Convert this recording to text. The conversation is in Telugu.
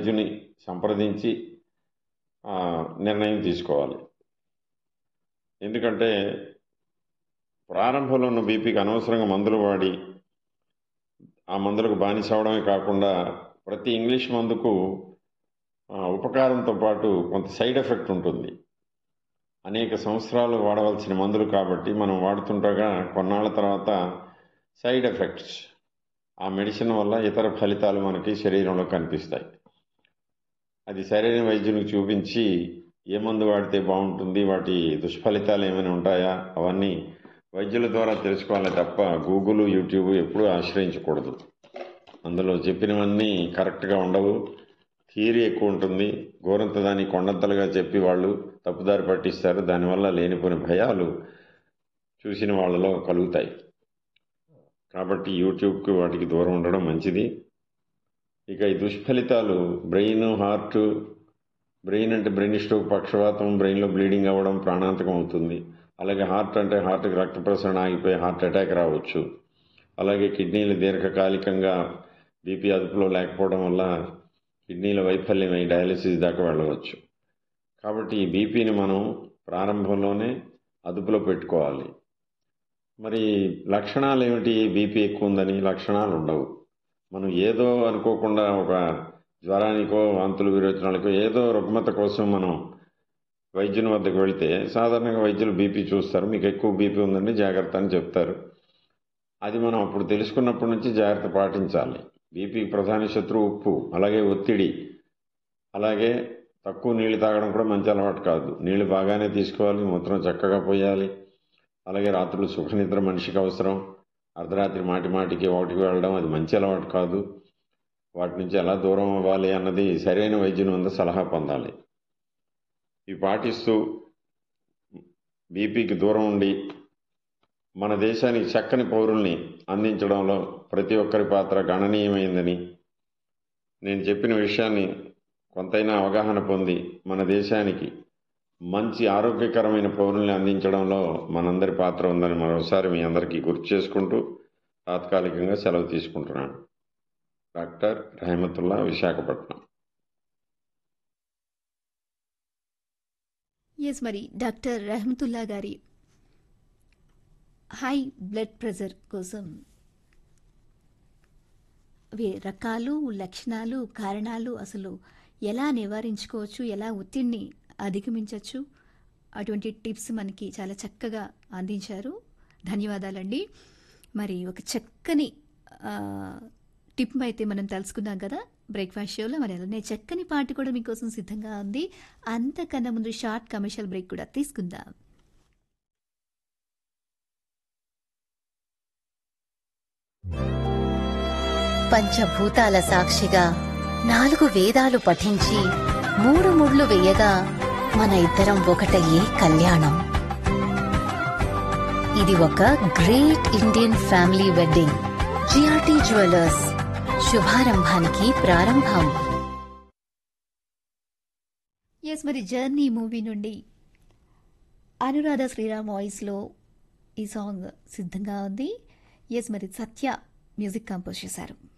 వైద్యుని సంప్రదించి ఆ, నిర్ణయం తీసుకోవాలి ఎందుకంటే ప్రారంభంలో ఉన్న బీపీకి అనవసరంగా మందులు వాడి ఆ మందులకు బానిస అవడమే కాకుండా ప్రతి ఇంగ్లీష్ మందుకు ఆ, ఉపకారంతో పాటు కొంత సైడ్ ఎఫెక్ట్ ఉంటుంది అనేక సంవత్సరాలు వాడవలసిన మందులు కాబట్టి మనం వాడుతుండగా కొన్నాళ్ళ తర్వాత సైడ్ ఎఫెక్ట్స్ ఆ మెడిసిన్ వల్ల ఇతర ఫలితాలు మనకి శరీరంలో కనిపిస్తాయి అది సరైన వైద్యునికి చూపించి ఏ మందు వాడితే బాగుంటుంది వాటి దుష్ఫలితాలు ఏమైనా ఉంటాయా అవన్నీ వైద్యుల ద్వారా తెలుసుకోవాలి తప్ప గూగుల్ యూట్యూబ్ ఎప్పుడూ ఆశ్రయించకూడదు అందులో చెప్పినవన్నీ కరెక్ట్గా ఉండవు థియరీ ఎక్కువ ఉంటుంది గోరంత దాన్ని కొండంతలుగా చెప్పి వాళ్ళు తప్పుదారి పట్టిస్తారు దానివల్ల లేనిపోయిన భయాలు చూసిన వాళ్ళలో కలుగుతాయి కాబట్టి యూట్యూబ్కి వాటికి దూరం ఉండడం మంచిది ఇక ఈ దుష్ఫలితాలు బ్రెయిన్ హార్ట్ బ్రెయిన్ అంటే బ్రెయిన్ స్ట్రోక్ పక్షవాతం బ్రెయిన్లో బ్లీడింగ్ అవ్వడం ప్రాణాంతకం అవుతుంది అలాగే హార్ట్ అంటే హార్ట్కి రక్త ప్రసరణ ఆగిపోయి హార్ట్ అటాక్ రావచ్చు అలాగే కిడ్నీలు దీర్ఘకాలికంగా బీపీ అదుపులో లేకపోవడం వల్ల కిడ్నీల వైఫల్యం అయి డయాలసిస్ దాకా వెళ్ళవచ్చు కాబట్టి ఈ బీపీని మనం ప్రారంభంలోనే అదుపులో పెట్టుకోవాలి మరి లక్షణాలు ఏమిటి బీపీ ఎక్కువ ఉందని లక్షణాలు ఉండవు మనం ఏదో అనుకోకుండా ఒక జ్వరానికో వాంతులు విరోచనాలకో ఏదో రుగ్మత కోసం మనం వైద్యుని వద్దకు వెళితే సాధారణంగా వైద్యులు బీపీ చూస్తారు మీకు ఎక్కువ బీపీ ఉందండి జాగ్రత్త అని చెప్తారు అది మనం అప్పుడు తెలుసుకున్నప్పటి నుంచి జాగ్రత్త పాటించాలి బీపీకి ప్రధాన శత్రువు ఉప్పు అలాగే ఒత్తిడి అలాగే తక్కువ నీళ్లు తాగడం కూడా మంచి అలవాటు కాదు నీళ్లు బాగానే తీసుకోవాలి మూత్రం చక్కగా పోయాలి అలాగే రాత్రులు సుఖనిద్ర మనిషికి అవసరం అర్ధరాత్రి మాటి మాటికి ఒకటికి వెళ్ళడం అది మంచి అలవాటు కాదు వాటి నుంచి ఎలా దూరం అవ్వాలి అన్నది సరైన వైద్యుని వద్ద సలహా పొందాలి ఇవి పాటిస్తూ బీపీకి దూరం ఉండి మన దేశానికి చక్కని పౌరుల్ని అందించడంలో ప్రతి ఒక్కరి పాత్ర గణనీయమైందని నేను చెప్పిన విషయాన్ని కొంతైనా అవగాహన పొంది మన దేశానికి మంచి ఆరోగ్యకరమైన పౌరుల్ని అందించడంలో మనందరి పాత్ర ఉందని మరోసారి మీ అందరికీ గుర్తు చేసుకుంటూ తాత్కాలికంగా సెలవు తీసుకుంటున్నాను డాక్టర్ రహమతుల్లా విశాఖపట్నం ఎస్ మరి డాక్టర్ రెహమతుల్లా గారి హై బ్లడ్ ప్రెషర్ కోసం వే రకాలు లక్షణాలు కారణాలు అసలు ఎలా నివారించుకోవచ్చు ఎలా ఒత్తిడిని అధిగమించవచ్చు అటువంటి టిప్స్ మనకి చాలా చక్కగా అందించారు ధన్యవాదాలండి మరి ఒక చక్కని ఆ, టిప్ అయితే మనం తెలుసుకున్నాం కదా బ్రేక్ఫాస్ట్ షోలో మరి అలానే చక్కని పాట కూడా మీకోసం సిద్ధంగా ఉంది అంతకన్నా ముందు షార్ట్ కమర్షియల్ బ్రేక్ కూడా తీసుకుందాం పంచభూతాల సాక్షిగా నాలుగు వేదాలు పఠించి మూడు ముళ్ళు వేయగా మన ఇద్దరం ఒకటయ్యే కళ్యాణం ఇది ఒక great Indian family wedding GRT jewellers శుభారంభానికి ప్రారంభం ఎస్ మరి జర్నీ మూవీ నుండి అనురాధ శ్రీరామ్ వాయిస్లో ఈ సాంగ్ సిద్ధంగా ఉంది ఎస్ మరి సత్య మ్యూజిక్ కంపోజ్ చేశారు